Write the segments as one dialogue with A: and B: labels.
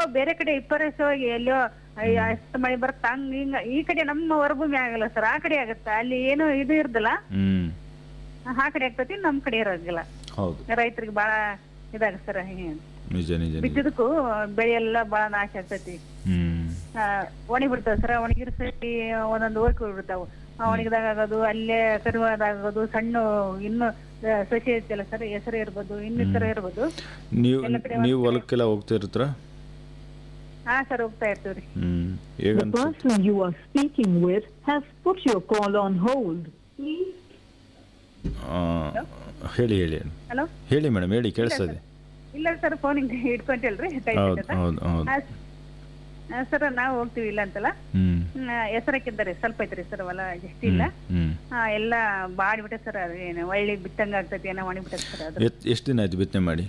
A: ಬೇರೆ ಕಡೆ ವಿಪರೀತವಾಗಿ ಎಲ್ಲೋ ಅಯ್ಯ, ಅಷ್ಟು ಮಳೆ ಬರುತ್ತೆ ಹಂಗ ಹಿಂಗ ಈ ಕಡೆ ನಮ್ಮ ಹೊರಭೂಮಿ ಆಗಲ್ಲ ಸರ್ ಆ ಕಡೆ ಆಗತ್ತೆ ಅಲ್ಲಿ ಏನು ಇದು ಇರ್ದಲ್ಲ
B: ಹ್ಮ್
A: ಆ ಕಡೆ ಆಗ್ತತಿ ನಮ್ ಕಡೆ ಇರೋದಿಲ್ಲ
B: ಹೌದು
A: ರೈತರಿಗೆ ಬಾಳ ಇದಾಗತ್ತೆ ಸರ್
B: ನಿಜ ನಿಜ ನಿಜ
A: ಬಿತ್ತಿದಕ್ಕೂ ಬೆಳೆ ಎಲ್ಲ ಬಾಳ ನಾಶ ಆಗ್ತತಿ
B: ಹ್ಮ್
A: ಆ, ಒಣಗಿ ಬಿಡ್ತಾವ ಸರ್ ಒಣಗಿರ ಸರಿ ಒಂದೊಂದು ಓರ್ಕಿ ಬಿಡ್ತಾವ ಒಣಗಿದಾಗ ಆಗೋದು ಅಲ್ಲೇ ಕರುವಾದಾಗೋದು ಸಣ್ಣ ಇನ್ನು ಆ, ಸಸಿ ಐತಲ್ಲ ಸರ್ ಹೆಸರು ಇರ್ಬೋದು ಇನ್ನಿತರ ಇರ್ಬೋದು
B: ನೀವು
A: ಎಲ್ಲ ಕಡೆ
B: ನೀವು ಹೊಲಕ್ಕೆಲ್ಲ ಹೋಗ್ತಾ ಇರ್ತೀರಾ
A: ಹಾ ಸರ್ ಹೋಗ್ತಾ ಇರ್ತೀವ್ರಿ
B: ಹ್ಮ್
C: The
B: ಹೇಗನ್ಸ
C: person you are speaking with has put your call on hold. Please
B: ಆ, ಹೇಳಿ ಹೇಳಿ
A: ಹಲೋ
B: ಹೇಳಿ ಮೇಡಮ್ ಹೇಳಿ ಕೇಳಿಸ್ತದೆ
A: ಇಲ್ಲ ಸರ್ ಫೋನ್ ಹಿಂಗೆ ಹಿಡ್ಕೊಂತಿಲ್ರಿ
B: ಹೌದು ಹೌದು ಹೌದು
A: ಸರ್ ನಾವು ಹೋಗ್ತೀವಿ ಇಲ್ಲ ಅಂತಲ್ಲ
B: ಹ್ಮ್
A: ಹೆಸರಕ್ಕಿದ್ದಾರೆ ಸ್ವಲ್ಪ ಐತ್ರಿ ಸರ್ ಹೊಲ ಜಾಸ್ತಿ ಇಲ್ಲ
B: ಹ್ಮ್
A: ಆ, ಎಲ್ಲ ಬಾಡ್ಬಿಟ್ಟೆ ಸರ್ ಅದು ಏನು ಒಳ್ಳೆ ಬಿತ್ತಂಗ ಆಗ್ತೈತಿ ಏನೋ ಒಣಗಿಬಿಟ್ಟೆ ಸರ್ ಅದು
B: ಎತ್ ಎಷ್ಟು ದಿನ ಆಯ್ತು ಬಿತ್ತನೆ ಮಾಡಿ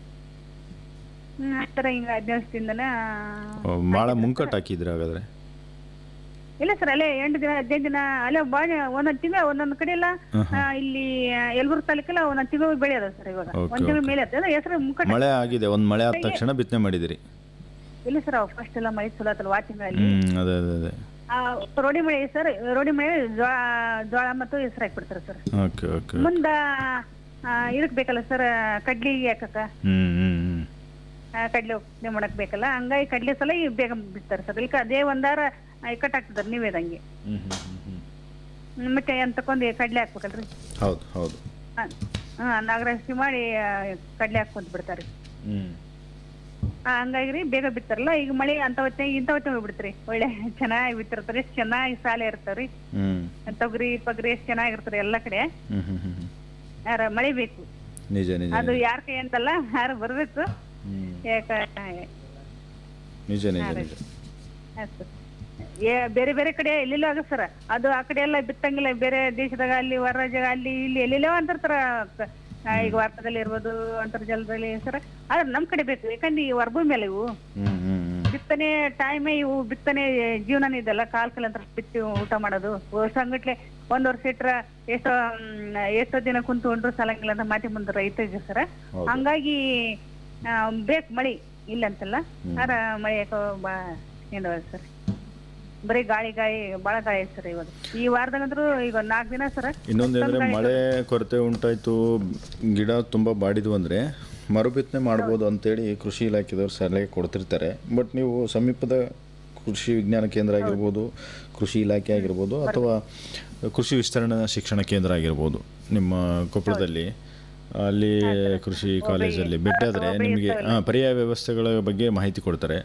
A: ಹ್ಮ್, ಆ ಥರ ಹಿಂಗೆ ಹದಿನೈದು ದಿನದನ
B: ಓ, ಭಾಳ ಮುಂಕಟ್ಟು ಹಾಕಿದ್ರಿ ಹಾಗಾದ್ರೆ
A: ಇಲ್ಲ ಸರ್ ಅಲ್ಲೇ ಎಂಟು ದಿನ ಹದಿನೈದು ದಿನ ಅಲ್ಲೇ ಬಾಳ ಒಂದೊಂದು ತಿಂಗಳ ಒಂದೊಂದು ಕಡೆ ಎಲ್ಲ ಆ, ಇಲ್ಲಿ ಯಲಬುರ್ಗ ತಾಲೂಕಲ್ಲ ಒಂದೊಂದು ತಿಂಗಳು ಬೆಳೆ ಅದ ಸರ್ ಇವಾಗ
B: Okay,
A: ಒಂದ್ ತಿಂಗಳ ಮೇಲೆ ಅದ ಹೆಸರು ಮುಖ
B: ಮಳೆ ಆಗಿದೆ ಒಂದು ಮಳೆ ಆದ ತಕ್ಷಣ ಬಿತ್ತನೆ ಮಾಡಿದಿರಿ
A: ಇಲ್ಲ ಸರ್ ಫಸ್ಟ್ ಎಲ್ಲ ಮಳೆ ಚಲೋ ಆತಲ್ಲ ವಾ ತಿಂಗಳಲ್ಲಿ
B: ಹ್ಮ್ ಅದೇ ಅದೇ ಅದೇ
A: ಆ, ರೋಡಿ ಮಳೆ ಸರ್ ರೋಡಿ ಮಳೆ ಜೋಳ ಜೋಳ ಮತ್ತು ಹೆಸರು ಹಾಕ್ಬಿಡ್ತಾರೆ ಸರ್
B: ಓಕೆ ಓಕೆ
A: ಮುಂದ ಆ, ಇದಕ್ ಬೇಕಲ್ಲ ಸರ್ ಕಡ್ಲಿಗೆ ಹಾಕಕ್ಕ
B: ಹ್ಮ್ ಹ್ಮ್ ಹ್ಮ್
A: ಆ, ಕಡ್ಲೆ ಒಕ್ಕಣೆ ಮಾಡಕ್ ಬೇಕಲ್ಲ ಹಂಗಾಗಿ ಕಡ್ಲೆ ಸಲ ಈಗ ಬೇಗ ಬಿಡ್ತಾರೆ ಸರ್ ಇಲ್ಕ ಅದೇ ಒಂದಾರ ಇಕ್ಕಟ್ಟಾಗ್ತದಾರೆ ನೀವೇದಂಗೆ
B: ಹ್ಮ್ ಹ್ಮ್ ಹ್ಮ್ ಹ್ಮ್
A: ಹ್ಮ್, ಮತ್ತೆ ಅಂತಕೊಂದು ಕಡ್ಲೆ ಹಾಕ್ಬೇಕಲ್ರಿ
B: ಹೌದು ಹೌದು
A: ಹಾ ನಾಗರಾಶಿ ಮಾಡಿ ಆ, ಕಡ್ಲೆ ಹಾಕೊಂತ ಬಿಡ್ತಾರೆ
B: ಹ್ಮ್
A: ಆ, ಹಂಗಾಗಿ ರೀ ಬೇಗ ಬಿಡ್ತಾರಲ್ಲ ಈಗ ಮಳೆ ಅಂತ ಹೊತ್ತಿನಾಗ ಇಂಥ ಹೊತ್ತಿಗೆ ಹೋಗ್ಬಿಡ್ತ್ರಿ ಒಳ್ಳೆ ಚೆನ್ನಾಗಿ ಬಿತ್ತಿರ್ತಾರೆ ಎಷ್ಟು ಚೆನ್ನಾಗಿ ಸಾಲೆ ಇರ್ತಾವ್ರಿ
B: ಹ್ಮ್
A: ತೊಗರಿ ಪಗರಿ ಎಷ್ಟು ಚೆನ್ನಾಗಿರ್ತಾರೆ ಎಲ್ಲ ಕಡೆ
B: ಹ್ಮ್ ಹ್ಮ್ ಹ್ಮ್ ಹ್ಮ್
A: ಯಾರ ಮಳೆ ಬೇಕು
B: ನಿಜ ನಿಜ
A: ಅದು ಯಾರ ಕೈ ಅಂತಲ್ಲ ಯಾರು ಬರ್ಬೇಕು
B: ಹ್ಮ್
A: ಯಾಕ
B: ನಿಜ ನಿಜ ನಿಜ
A: ಆಯ್ತು. ಏ ಬೇರೆ ಬೇರೆ ಕಡೆ ಎಲ್ಲೆಲ್ಲೋ ಆಗ ಸರ್ ಅದು ಆ ಕಡೆ ಎಲ್ಲ ಬಿತ್ತಂಗಿಲ್ಲ ಬೇರೆ ದೇಶದಾಗ ಅಲ್ಲಿ ಹೊರ ರಾಜ್ಯದಾಗ ಅಲ್ಲಿ ಇಲ್ಲಿ ಎಲ್ಲೆಲ್ಲೋ ಅಂತಿರ್ತಾರ ಕ- ಆ, ಈಗ ವಾರ್ತಾದಲ್ಲಿ ಇರ್ಬೋದು ಅಂತರ್ಜಾಲದಲ್ಲಿ ಸರ್ ಆದ್ರೆ ನಮ್ ಕಡೆ ಬೇಕು ಯಾಕಂದ್ರೆ ಈ ಹೊರಭೂಮಿ ಮೇಲೆ ಇವು
B: ಹ್ಮ್ ಹ್ಮ್ ಹ್ಮ್
A: ಬಿತ್ತನೆ ಟೈಮೇ ಇವು ಬಿತ್ತನೆ ಜೀವನನೇ ಇದೆಲ್ಲ ಕಾಲ್ ಕಾಲಂತರ ಬಿತ್ತಿ ಊಟ ಮಾಡೋದು ವರ್ಷಂಗಟ್ಲೆ ಒಂದ್ ವರ್ಷ ಇಟ್ರ ಎಷ್ಟೋ ಮ್, ಎಷ್ಟೋ ದಿನ ಕುಂತು ಉಂಡ್ರು ಸಾಲಂಗಿಲ್ಲ ಅಂತ ಮಾತಿ ಮುಂದೆ ರೈತ ಇದೆ ಸರ್
B: ಹೌದು.
A: ಹಂಗಾಗಿ ಆ, ಬೇಕು ಮಳಿ ಇಲ್ಲ ಅಂತಲ್ಲ ಆರ ಮಳೆ ಯಾಕೋ ಬಾ ಏನು ಸರ್ ಬರೀ ಗಾಳಿ ಗಾಳಿ ಬಾಳ ಗಾಳಿ ಐತೆ ಸರ್ ಇವಾಗ ಈ ವಾರದಾಗಂದ್ರು ಈಗ ಒಂದ್ ನಾಲ್ಕು ದಿನ ಸರ್
B: ಇನ್ನೊಂದೇಂದ್ರೆ ಮಳೆ ಕೊರತೆ ಉಂಟಾಯ್ತು ಗಿಡ ತುಂಬ ಬಾಡಿದ್ವು ಅಂದರೆ ಮರುಬಿತ್ತನೆ ಮಾಡ್ಬೋದು ಅಂತೇಳಿ ಕೃಷಿ ಇಲಾಖೆದವ್ರು ಸಲಹೆ ಕೊಡ್ತಿರ್ತಾರೆ ಬಟ್ ನೀವು ಸಮೀಪದ ಕೃಷಿ ವಿಜ್ಞಾನ ಕೇಂದ್ರ ಆಗಿರ್ಬೋದು ಕೃಷಿ ಇಲಾಖೆ ಆಗಿರ್ಬೋದು ಅಥವಾ ಕೃಷಿ ವಿಸ್ತರಣಾ ಶಿಕ್ಷಣ ಕೇಂದ್ರ ಆಗಿರ್ಬೋದು ನಿಮ್ಮ ಕೊಪ್ಪಳದಲ್ಲಿ ಅಲ್ಲಿ ಕೃಷಿ ಕಾಲೇಜಲ್ಲಿ ಭೇಟಿಯಾದರೆ ನಿಮಗೆ ಹಾಂ ಪರ್ಯಾಯ ವ್ಯವಸ್ಥೆಗಳ ಬಗ್ಗೆ ಮಾಹಿತಿ ಕೊಡ್ತಾರೆ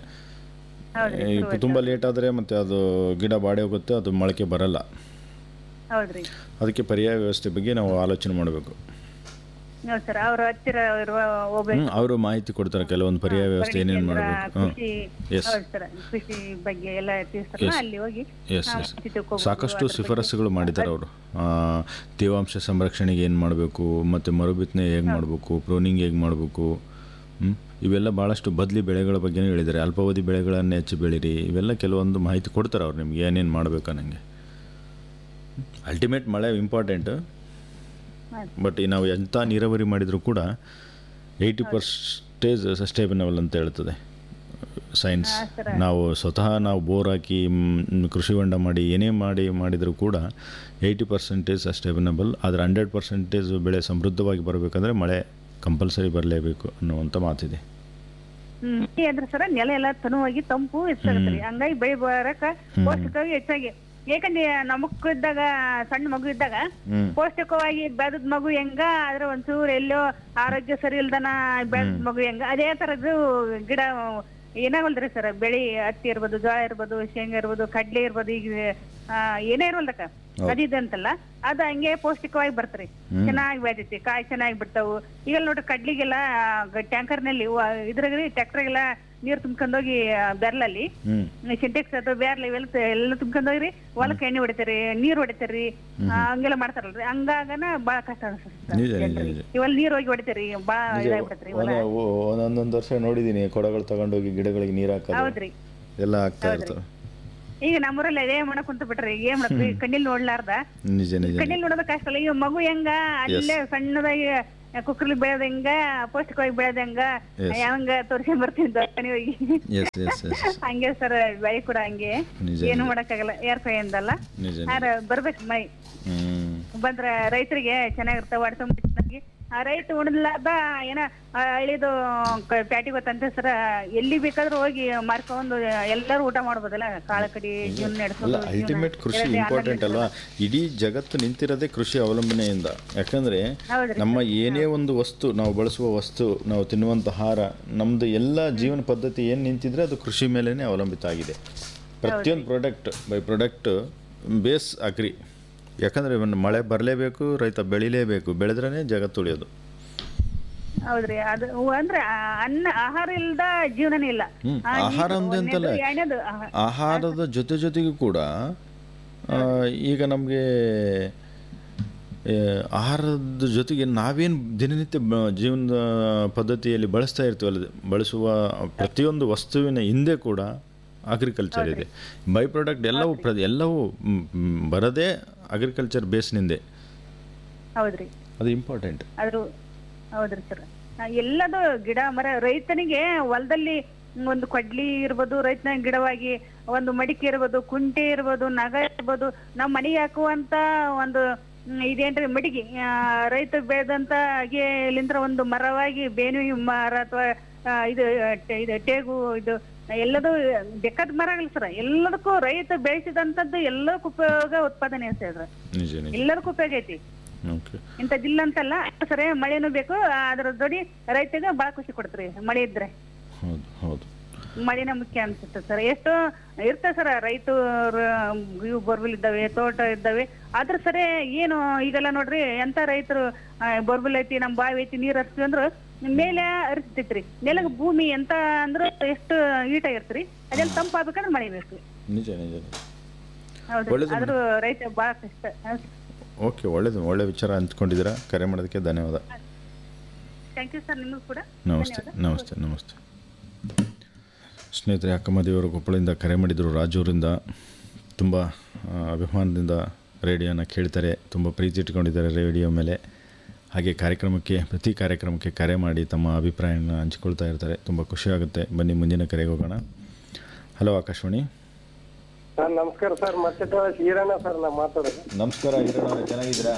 B: ಈಗ ತುಂಬ ಲೇಟ್ ಆದರೆ ಮತ್ತು ಅದು ಗಿಡ ಬಾಡಿ ಹೋಗುತ್ತೆ ಅದು ಮೊಳಕೆ ಬರಲ್ಲ
A: ಹೌದ್ರಿ
B: ಅದಕ್ಕೆ ಪರ್ಯಾಯ ವ್ಯವಸ್ಥೆ ಬಗ್ಗೆ ನಾವು ಆಲೋಚನೆ ಮಾಡಬೇಕು
A: ಹೌದು ಸರ್ ಅವ್ರ ಹತ್ತಿರ ಇರುವ ಒಬ್ಬ
B: ಹ್ಞೂ ಅವರು ಮಾಹಿತಿ ಕೊಡ್ತಾರೆ ಕೆಲವೊಂದು ಪರ್ಯಾಯ ವ್ಯವಸ್ಥೆ ಏನೇನು ಮಾಡಬೇಕು ಹಾಂ
A: ಕೃಷಿ
B: ಎಸ್
A: ಹೌದು ಸರ್ ಕೃಷಿ ಬಗ್ಗೆ ಎಲ್ಲ ತಿಳಿಸ್ತಾರಲ್ಲ ಅಲ್ಲಿ ಹೋಗಿ
B: ಎಸ್
A: ನಾವು
B: ಎಸ್
A: ಮಾಹಿತಿ ತಿಳ್ಕೊಬೋದು.
B: ಸಾಕಷ್ಟು ಶಿಫಾರಸುಗಳು ಮಾಡಿದ್ದಾರೆ ಅವರು ತೇವಾಂಶ ಸಂರಕ್ಷಣೆಗೆ ಏನು ಮಾಡಬೇಕು ಮತ್ತು ಮರುಬಿತ್ತನೆ ಹೇಗೆ ಮಾಡಬೇಕು ಪ್ರೂನಿಂಗ್ ಹೇಗೆ ಮಾಡಬೇಕು ಹ್ಮ್? ಇವೆಲ್ಲ ಭಾಳಷ್ಟು ಬದಲಿ ಬೆಳೆಗಳ ಬಗ್ಗೆನೂ ಹೇಳಿದ್ದಾರೆ ಅಲ್ಪಾವಧಿ ಬೆಳೆಗಳನ್ನು ಹೆಚ್ಚು ಬೆಳೀರಿ ಇವೆಲ್ಲ ಕೆಲವೊಂದು ಮಾಹಿತಿ ಕೊಡ್ತಾರೆ ಅವ್ರು ನಿಮ್ಗೆ ಏನೇನು ಮಾಡಬೇಕು ಅನ್ನಂಗೆ ಅಲ್ಟಿಮೇಟ್ ಮಳೆ ಇಂಪಾರ್ಟೆಂಟ್ ಬಟ್ ನಾವು ಎಂಥ ನೀರಾವರಿ ಮಾಡಿದರೂ ಕೂಡ ಏಯ್ಟಿ ಪರ್ಸೆಂಟೇಜ್ ಸಸ್ಟೇಬನಬಲ್ ಅಂತ ಹೇಳ್ತದೆ ಸೈನ್ಸ್ ನಾವು ಸ್ವತಃ ನಾವು ಬೋರ್ ಹಾಕಿ ಮ್, ಕೃಷಿ ಹೊಂಡ ಮಾಡಿ ಏನೇ ಮಾಡಿ ಮಾಡಿದರೂ ಕೂಡ ಏಯ್ಟಿ ಪರ್ಸೆಂಟೇಜ್ ಸಸ್ಟೇಬನಬಲ್ ಆದರೆ ಹಂಡ್ರೆಡ್ ಪರ್ಸೆಂಟೇಜ್ ಬೆಳೆ ಸಮೃದ್ಧವಾಗಿ ಬರಬೇಕಂದ್ರೆ ಮಳೆ ಕಂಪಲ್ಸರಿ ಬರಲೇಬೇಕು ಅನ್ನುವಂಥ ಮಾತಿದೆ
A: ಹ್ಮ್ ಈ ಅಂದ್ರೆ ಸರ ನೆಲ ಎಲ್ಲ ತನುವಾಗಿ ತಂಪು ಹೆಚ್ಚಾಗತ್ರಿ ಹಂಗಾಗಿ ಬೆಳೆ ಬರಕ ಪೌಷ್ಟಿಕವಾಗಿ ಹೆಚ್ಚಾಗಿ ಯಾಕಂದ್ರೆ ನಮಕ್ ಇದ್ದಾಗ ಸಣ್ಣ ಮಗು ಇದ್ದಾಗ
B: ಹ್ಮ್.
A: ಪೌಷ್ಟಿಕವಾಗಿ ಬೆಳೆದ ಮಗು ಹೆಂಗ ಆದ್ರೆ ಒಂಚೂರು ಎಲ್ಲೋ ಆರೋಗ್ಯ ಸರಿ ಇಲ್ದನ ಬೆಳೆದ ಮಗು ಹೆಂಗ ಅದೇ ತರದ್ದು ಗಿಡ ಏನಾಗಲ್ದ್ರಿ ಸರ್ ಬೆಳಿ ಹತ್ತಿ ಇರ್ಬೋದು ಜೋಳ ಇರ್ಬೋದು ಶೇಂಗಾ ಇರ್ಬೋದು ಕಡ್ಲೆ ಇರ್ಬೋದು ಈಗ ಆ, ಏನೇ ಇರೋಲ್ದಕ್ಕ ಅದಿದೆ ಅಂತಲ್ಲ ಅದು ಹಂಗೆ ಪೌಷ್ಟಿಕವಾಗಿ ಬರ್ತರಿ ಚೆನ್ನಾಗಿ ಬೆಳಿತೈತಿ ಕಾಯಿ ಚೆನ್ನಾಗಿ ಬಿಡ್ತಾವು ಈಗ ನೋಡ್ರಿ ಕಡ್ಲಿಗೆಲ್ಲ ಟ್ಯಾಂಕರ್ ನಲ್ಲಿ ಇದ್ರಾಗ್ರಿ ಟ್ರ್ಯಾಕ್ಟರ್ಗೆಲ್ಲ ನೀರ್ ತುಂಬ್ಕೊಂಡೋಗಿ ಬೆರ್ಲಲ್ಲಿ
B: ಹ್ಞೂ
A: ಸಿಂಟೆಕ್ಸ್ ಅಥವಾ ಬೇರ್ಲ ಇವೆಲ್ಲ ತ- ಎಲ್ಲ ತುಂಬ್ಕೊಂಡೋಗ್ರಿ ಹೊಲಕ್ಕೆ ಎಣ್ಣೆ ಹೊಡಿತಾರಿ ನೀರ್ ಹೊಡಿತಾರಿ ಆ, ಹಂಗೆಲ್ಲ ಮಾಡ್ತಾರಲ್ರಿ ಹಂಗಾಗನ ಬಾಳ ಕಷ್ಟ ಅನ್ಸುತ್ತೆ
B: ನಿಜ ನಿಜ ನಿಜ
A: ಇವೆಲ್ಲ ನೀರ್ ಹೋಗಿ ಹೊಡಿತಾರಿ ಬಾಳ ಇದಾಗ್ಬಿಡತ್ರಿ ಇವೆಲ್ಲ
B: ಒಂದೊಂದೊಂದು ವರ್ಷ ನೋಡಿದ್ದೀನಿ ಕೊಡಗಳು ತಗೊಂಡೋಗಿ ಗಿಡಗಳಿಗೆ ನೀರು ಹಾಕೋದು
A: ಹೌದ್ರಿ
B: ಎಲ್ಲ ಆಗ್ತಾ ಇರ್ತವೆ
A: ಈಗ ನಮ್ಮೂರಲ್ಲಿ ಅದೇ ಮಾಡಕ್ ಕುಂತ ಬಿಟ್ರಿ ಏನ್ ಮಾಡತ್ರಿ ಕಣ್ಣಿಲ್ ನೋಡ್ಲಾರ್ದ
B: ನಿಜ ನಿಜ
A: ಕಣ್ಣಿಲ್ ನೋಡೋದ ಕಷ್ಟ ಅಲ್ಲ ಈಗ ಮಗು ಹೆಂಗ ಅಲ್ಲೇ ಸಣ್ಣದಾಗಿ ಕುಕ್ಕರ್ಲಿ ಬೆಳೆದ ಹೆಂಗ ಪೌಷ್ಟಿಕವಾಗಿ ಬೆಳೆದ ಹೆಂಗ
B: Yes.
A: ಹೆಂಗ ತೋರ್ಸ್ಕೊಂಡ್ ಬರ್ತೀನಿ ದವಾಖಾನೆ ಹೋಗಿ
B: ಎಸ್ ಎಸ್ ಎಸ್
A: ಹಂಗೆ ಸರ್ ಬೆಳೆ ಕೂಡ ಹಂಗೆ
B: ನಿಜ,
A: ಏನು
B: ನಿಜ.
A: ಮಾಡಕ್ಕಾಗಲ್ಲ ಯಾರ್ ಕೈಯಿಂದಲ್ಲ
B: ನಿಜ ನಿಜ
A: ಆದ್ರೆ ಬರ್ಬೇಕು ಮೈ
B: ಹ್ಞೂ
A: ಬಂದ್ರ ರೈತರಿಗೆ ಚೆನ್ನಾಗಿರ್ತಾವ ಹೊಟ್ಟೆ ತುಂಬಿ ಆ ರೈತ ಉಣಲಾರ್ದ ಏನ ಆ, ಹಳ್ಳಿದು ಕ- ಪ್ಯಾಟಿಗೆ ಗೊತ್ತಂತೆ ಸರ ಎಲ್ಲಿ ಬೇಕಾದ್ರೂ ಹೋಗಿ ಮಾರ್ಕೊಂಡು ಎಲ್ಲರೂ ಊಟ ಮಾಡ್ಬೋದಲ್ಲ ಕಾಳ ಕಡಿ ಜೀವನ
B: ಅಲ್ಲ
A: ನಡೆಸೋದು
B: ಅಲ್ಟಿಮೇಟ್ ಕೃಷಿ
A: ಜೀವನ
B: ಇಂಪಾರ್ಟೆಂಟ್ ಅಲ್ವಾ ಇಡೀ ಜಗತ್ತು ನಿಂತಿರೋದೇ ಕೃಷಿ ಅವಲಂಬನೆಯಿಂದ ಯಾಕಂದ್ರೆ
A: ಹೌದ್ರಿ
B: ನಮ್ಮ ಏನೇ ಒಂದು ವಸ್ತು ನಾವು ಬಳಸುವ ವಸ್ತು ನಾವು ತಿನ್ನುವಂಥ ಆಹಾರ ನಮ್ಮದು ಎಲ್ಲ ಜೀವನ ಪದ್ಧತಿ ಏನು ನಿಂತಿದ್ರೆ ಅದು ಕೃಷಿ ಮೇಲೇ ಅವಲಂಬಿತ ಆಗಿದೆ ಪ್ರತಿಯೊಂದು product by product base agri ಯಾಕಂದರೆ ಒಂದು ಮಳೆ ಬರಲೇಬೇಕು ರೈತ ಬೆಳಿಲೇಬೇಕು ಬೆಳೆದ್ರೇ ಜಗತ್ತು ಉಳಿಯೋದು
A: ಹೌದ್ರಿ ಅದು ಅಂದ್ರೆ ಆ ಅನ್ನ ಆಹಾರ ಇಲ್ದ ಜೀವನನೇ ಇಲ್ಲ
B: ಹ್ಮ್.
A: ಆ,
B: ಆಹಾರ
A: ನೀರು,
B: ಒಂದೇ ಅಂತಲ್ಲ.
A: ಒಂದನೇದು, ಎರಡನೇದು, ಆಹಾ.
B: ಆಹಾರದ ಜೊತೆ ಜೊತೆಗೂ ಕೂಡ ಆ, ಈಗ ನಮಗೆ ಆಹಾರದ ಜೊತೆಗೆ ನಾವೇನು ದಿನನಿತ್ಯ ಬ- ಜೀವನದ ಪದ್ಧತಿಯಲ್ಲಿ ಬಳಸ್ತಾ ಇರ್ತೀವಲ್ಲ ಬಳಸುವ ಪ್ರತಿಯೊಂದು ವಸ್ತುವಿನ ಹಿಂದೆ ಕೂಡ ಅಗ್ರಿಕಲ್ಚರ್ ಇದೆ ಬೈ ಪ್ರಾಡಕ್ಟ್ ಎಲ್ಲವೂ ಪ್ರ ಎಲ್ಲವೂ ಮ್, ಮ್, ಬರದೇ ಅಗ್ರಿಕಲ್ಚರ್ ಬೇಸ್ನಿಂದೆ
A: ಹೌದ್ರಿ
B: ಅದು ಇಂಪಾರ್ಟೆಂಟ್
A: ಆದ್ರೂ ಹೌದ್ರಿ ಸರ್ ಎಲ್ಲದು ಗಿಡ ಮರ ರೈತನಿಗೆ ಹೊಲದಲ್ಲಿ ಒಂದು ಕೊಡ್ಲಿ ಇರ್ಬೋದು ರೈತನ ಗಿಡವಾಗಿ ಒಂದು ಮಡಿಕೆ ಇರ್ಬೋದು ಕುಂಟೆ ಇರ್ಬೋದು ನಗ ಇರ್ಬೋದು ನಮ್ಮ ಮನೆಗೆ ಹಾಕುವಂತ ಒಂದು ಹ್ಮ್, ಇದೇನ್ರಿ ಮಡಿಗೆ ಆ, ರೈತ ಬೆಳೆದಂತ ಲಿಂತ್ರ ಒಂದು ಮರವಾಗಿ ಬೇವಿನ ಮರ ಅಥವಾ ಇದು ಟೆ- ಇದು ಟೇಗು ಇದು ಎಲ್ಲದೂ ಬೇಕಾದ ಮರಗಳು ಸರ್ ಎಲ್ಲದಕ್ಕೂ ರೈತ ಬೆಳೆಸಿದಂತದ್ದು ಎಲ್ಲದಕ್ಕೂ ಉಪಯೋಗ ಉತ್ಪಾದನೆ ಸರ್
B: ನಿಜ ನಿಜ
A: ಎಲ್ಲದಕ್ಕೂ ಉಪಯೋಗ ಐತಿ
B: ಓಕೆ
A: ಇಂಥದ್ದಿಲ್ಲ ಅಂತಲ್ಲ ಸರಿ ಮಳೆನೂ ಬೇಕು ಅದ್ರ ಜೋಡಿ ರೈತಗೆ ಬಹಳ ಖುಷಿ ಕೊಡ್ತ್ರಿ ಮಳೆ ಇದ್ರೆ
B: ಹೌದು ಹೌದು
A: ಮಳೆನ ಮುಖ್ಯ ಅನ್ಸುತ್ತೆ ಸರ್ ಎಷ್ಟು ಇರ್ತದೆ ಸರ್ ರೈತರು ಇವು ಬೋರ್ವೆಲ್ ಇದ್ದಾವೆ ತೋಟ ಇದ್ದಾವೆ ಆದ್ರ ಸರಿ ಏನು ಈಗೆಲ್ಲ ನೋಡ್ರಿ ಎಂತ ರೈತರು ಬೋರ್ವೆಲ್ ಐತಿ ನಮ್ ಬಾವಿ ಐತಿ ನೀರ್ ಹರಿಸ್ತೀವಿ ಅಂದ್ರ ಮೇಲೆ ಹರಿಸ್ತೈತ್ರಿ ನೆಲಗ ಭೂಮಿ ಎಂತ ಅಂದ್ರ ಎಷ್ಟು ಈಟ ಇರ್ತ್ರಿ ಅದೆಲ್ಲ ತಂಪಾಗ್ಬೇಕಂದ್ರೆ ಮಳೆ ಬೇಕು
B: ನಿಜ ನಿಜ
A: ಹೌದು
B: ಒಳ್ಳೇದು
A: ಆದ್ರೂ ರೈತ ಬಹಳ ಕಷ್ಟ
B: ಓಕೆ ಒಳ್ಳೇದು ಒಳ್ಳೆ ವಿಚಾರ ಹಂಚ್ಕೊಂಡಿದ್ದೀರಾ ಕರೆ ಮಾಡೋದಕ್ಕೆ ಧನ್ಯವಾದ
A: ಥ್ಯಾಂಕ್ ಯು ಸರ್ ನಿಮಗೂ ಕೂಡ
B: ನಮಸ್ತೆ ನಮಸ್ತೆ ನಮಸ್ತೆ ಸ್ನೇಹಿತರೆ ಅಕ್ಕಮದಿಯವರು ಕೊಪ್ಪಳದಿಂದ ಕರೆ ಮಾಡಿದರು ರಾಜೂರಿಂದ ತುಂಬ ಆ, ಅಭಿಮಾನದಿಂದ ರೇಡಿಯೋನ ಕೇಳ್ತಾರೆ ತುಂಬ ಪ್ರೀತಿ ಇಟ್ಕೊಂಡಿದ್ದಾರೆ ರೇಡಿಯೋ ಮೇಲೆ ಹಾಗೆ ಕಾರ್ಯಕ್ರಮಕ್ಕೆ ಪ್ರತಿ ಕಾರ್ಯಕ್ರಮಕ್ಕೆ ಕರೆ ಮಾಡಿ ತಮ್ಮ ಅಭಿಪ್ರಾಯನ ಹಂಚಿಕೊಳ್ತಾ ಇರ್ತಾರೆ ತುಂಬ ಖುಷಿಯಾಗುತ್ತೆ ಬನ್ನಿ ಮುಂದಿನ ಕರೆಗೆ ಹೋಗೋಣ ಹಲೋ ಆಕಾಶವಾಣಿ
D: ಸರ್ ನಮಸ್ಕಾರ ಸರ್ ಮತ್ತೆ ಈರಣ್ಣ ಸರ್ ನಾ ಮಾತಾಡೋದು
B: ನಮಸ್ಕಾರ ಹಿರಣ್ಣ ಚೆನ್ನಾಗಿದ್ದೀರಾ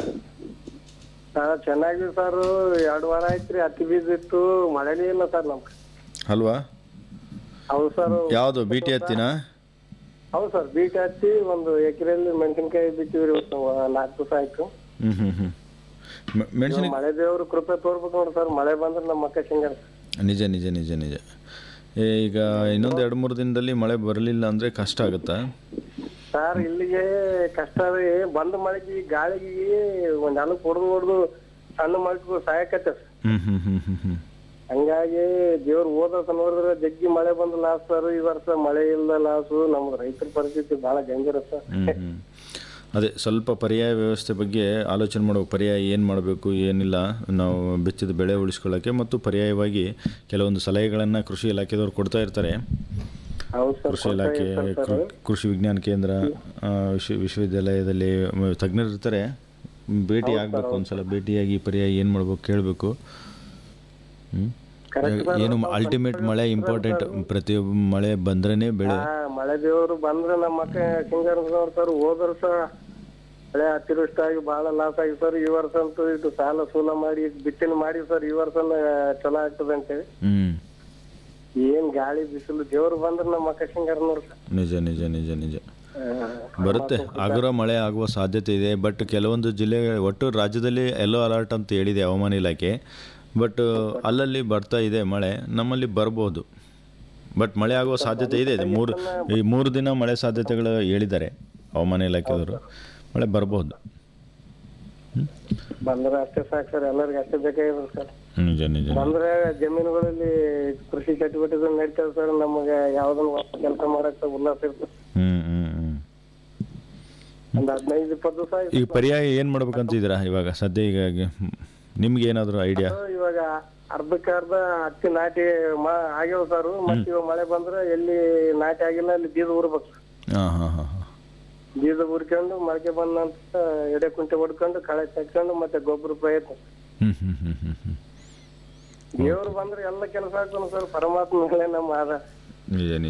D: ಸರ್ ಚೆನ್ನಾಗಿ ಸರ್ ಎರಡು ವಾರ ಆಯ್ತ್ರಿ ಹತ್ತಿ ಬೀಜ ಇತ್ತು ಮಳೆನೇ ಇಲ್ಲ ಸರ್ ನಮ್ಗೆ
B: ಅಲ್ವಾ
D: ಹೌದು ಸರ್
B: ಯಾವುದು ಬಿ ಟಿ ಹತ್ತಿನ
D: ಹೌದು ಸರ್ ಬೀಟ್ ಹಚ್ಚಿ ಒಂದು ಎಕರೆಯಲ್ಲಿ ಮೆಣಸಿನ್ಕಾಯಿ ಬಿತ್ತಿವ್ರಿ ಇವತ್ತು ನಾಲ್ಕು ದಿವಸ ಆಯ್ತು
B: ಹ್ಞೂ ಹ್ಞೂ ಹ್ಞೂ ಮೆಣಸಿನ
D: ಮಳೆ ದೇವ್ರು ಕೃಪೆ ತೋರ್ಬೇಕು ನೋಡಿ ಸರ್ ಮಳೆ ಬಂದ್ರೆ ನಮ್ಮ ಅಕ್ಕ ಸಿಂಗರ್
B: ನಿಜ ನಿಜ ನಿಜ ನಿಜ ಏ, ಈಗ ಇನ್ನೊಂದು ಎರಡು ಮೂರು ದಿನದಲ್ಲಿ ಮಳೆ ಬರಲಿಲ್ಲ ಅಂದರೆ ಕಷ್ಟ ಆಗುತ್ತಾ
D: ಸರ್ ಇಲ್ಲಿಗೆ ಕಷ್ಟ ರೀ ಬಂದ ಮಳೆಗೆ ಗಾಳಿಗೆ ಒಂದ್ ಅಲಕ್ ಹೊಡೆದು ಹೊಡೆದು ಸಣ್ಣ ಮಳೆಗೂ ಸಹಾಯಕತ್ತೆ ಸರ್
B: ಹ್ಞೂ ಹ್ಞೂ ಹ್ಞೂ ಹ್ಞೂ ಹ್ಞೂ
D: ಹಂಗಾಗಿ ದೇವ್ರು ಹೋದ ವರ್ಷ ನೋಡಿದ್ರೆ ಜಗ್ಗಿ ಮಳೆ ಬಂದು ಲಾಸ್ ಸರ್ ಈ ವರ್ಷ ಮಳೆ ಇಲ್ಲ ಲಾಸು ನಮ್ದು ರೈತರ ಪರಿಸ್ಥಿತಿ ಬಹಳ ಡೇಂಜರ್ ಸರ್
B: ಹ್ಞೂ ಹ್ಞೂ ಅದೇ ಸ್ವಲ್ಪ ಪರ್ಯಾಯ ವ್ಯವಸ್ಥೆ ಬಗ್ಗೆ ಆಲೋಚನೆ ಮಾಡೋ ಪರ್ಯಾಯ ಏನು ಮಾಡಬೇಕು ಏನಿಲ್ಲ ನಾವು ಬೆಚ್ಚಿದ ಬೆಳೆ ಉಳಿಸ್ಕೊಳ್ಳೋಕ್ಕೆ ಮತ್ತು ಪರ್ಯಾಯವಾಗಿ ಕೆಲವೊಂದು ಸಲಹೆಗಳನ್ನು ಕೃಷಿ ಇಲಾಖೆದವ್ರು ಕೊಡ್ತಾ ಇರ್ತಾರೆ
D: ಹೌದು ಸರ್
B: ಕೃಷಿ ಇಲಾಖೆ ಕೃ- ಕೃಷಿ ವಿಜ್ಞಾನ ಕೇಂದ್ರ ಆ, ವಿಶ್ವ ವಿಶ್ವವಿದ್ಯಾಲಯದಲ್ಲಿ ಮ- ತಜ್ಞರು ಇರ್ತಾರೆ ಭೇಟಿ ಆಗಬೇಕು ಒಂದ್ಸಲ ಭೇಟಿಯಾಗಿ ಪರ್ಯಾಯ ಏನು ಮಾಡ್ಬೇಕು ಕೇಳಬೇಕು ಏನು ಅಲ್ಟಿಮೇಟ್ ಮಳೆ ಇಂಪಾರ್ಟೆಂಟ್ ಪ್ರತಿಯೊಬ್ಬ ಮಳೆ ಬಂದ್ರೇ ಬೆಳೆ
D: ಹಾ ಮಳೆ ದೇವ್ರು ಬಂದ್ರೆ ನಮ್ಮ ಅಕ್ಕ ಸಿಂಗರ್ ಸರ್ ಹೋದ ವರ್ಷ ಮಳೆ ಅತಿವೃಷ್ಟಿ ಆಗಿ ಬಹಳ ಲಾಸ್ ಆಗಿ ಸರ್ ಈ ವರ್ಷ ಅಂತೂ ಇದು ಸಾಲ ಸೂಲ ಮಾಡಿ ಬಿತ್ತನೆ ಮಾಡಿ ಸರ್ ಈ ವರ್ಷ ಚಲೋ ಆಗ್ತದೆ ಅಂತೇಳಿ
B: ಹ್ಞೂ
D: ಏನ್ ಗಾಳಿ ಬಿಸಿಲು ದೇವ್ರು ಬಂದ್ರೆ ನಮ್ಮ ಅಕ್ಕ ಸಿಂಗರ್ ನೋಡಿ ಸರ್
B: ನಿಜ ನಿಜ ನಿಜ ನಿಜ ಬರುತ್ತೆ ಆಗರ ಮಳೆ ಆಗುವ ಸಾಧ್ಯತೆ ಇದೆ ಬಟ್ ಕೆಲವೊಂದು ಜಿಲ್ಲೆ ಒಟ್ಟು ರಾಜ್ಯದಲ್ಲಿ ಯೆಲ್ಲೋ ಅಲರ್ಟ್ ಅಂತ ಹೇಳಿದೆ ಹವಾಮಾನ ಇಲಾಖೆ ಬಟ್ ಅಲ್ಲಲ್ಲಿ ಬರ್ತಾ ಇದೆ ಮಳೆ ನಮ್ಮಲ್ಲಿ ಬರ್ಬೋದು ಬಟ್ ಮಳೆ ಆಗುವ ಸಾಧ್ಯತೆ ಇದೆ ಇದು ಮೂರು ಈ ಮೂರು ದಿನ ಮಳೆ ಸಾಧ್ಯತೆಗಳು ಹೇಳಿದ್ದಾರೆ ಹವಾಮಾನ ಇಲಾಖೆಯವರು ಮಳೆ ಬರ್ಬೋದು
D: ಬಂದ್ರೆ ಅಷ್ಟೇ ಸಾಕು ಸರ್ ಎಲ್ಲರಿಗೂ ಅಷ್ಟೇ ಬೇಕಾಗಿದೆ ಸರ್
B: ನಿಜ ನಿಜ
D: ಬಂದ್ರೆ ಜಮೀನುಗಳಲ್ಲಿ ಕೃಷಿ ಚಟುವಟಿಕೆ ನಡೀತದೆ ಸರ್ ನಮಗೆ ಯಾವ್ದನ್ನ ಕೆಲಸ ಮಾಡಕ್ ಉಲ್ಲಾಸ ಇರ್ತದೆ
B: ಹ್ಞೂ ಹ್ಞೂ ಹ್ಞೂ
D: ಒಂದ್ ಹದಿನೈದು ಇಪ್ಪತ್ತು ದಿವಸ ಆಯ್ತು
B: ಈಗ ಪರ್ಯಾಯ ಏನು ಮಾಡ್ಬೇಕಂತಿದ್ದೀರಾ ಇವಾಗ ಸದ್ಯ ಈಗ ನಿಮ್ಗೆ ಏನಾದರೂ ಐಡಿಯಾ
D: ಇವಾಗ ಅರ್ಧಕ್ಕೆ ಅರ್ಧ ಹತ್ತಿ ನಾಟಿ ಮಾ ಆಗ್ಯಾವ ಸರ್ ಮತ್ತೆ ಇವಾಗ ಮಳೆ ಬಂದ್ರೆ ಎಲ್ಲಿ ನಾಟಿ ಆಗಿಲ್ಲ ಅಲ್ಲಿ ಬೀಜ ಊರ್ಬೇಕು
B: ಹಾಂ ಹಾಂ ಹಾಂ ಹಾಂ
D: ಬೀಜ ಊರ್ಕೊಂಡು ಮೊಳಕೆ ಬಂದ ನಂತರ ಎಡೆ ಕುಂಟೆ ಹೊಡ್ಕೊಂಡು ಕಳೆ ತೆಕ್ಕೊಂಡು ಮತ್ತೆ ಗೊಬ್ಬರ ಪ್ರಯತ್ನ
B: ಹ್ಞೂ ಹ್ಞೂ ಹ್ಞೂ ಹ್ಞೂ ಹ್ಞೂ
D: ದೇವ್ರು ಬಂದ್ರೆ ಎಲ್ಲ ಕೆಲಸ ಆಗ್ತಾನೆ ಸರ್ ಪರಮಾತ್ಮ ಮೇಲೆ ನಮ್ಮ ಆದ
B: ನಿಜ ನಿಜ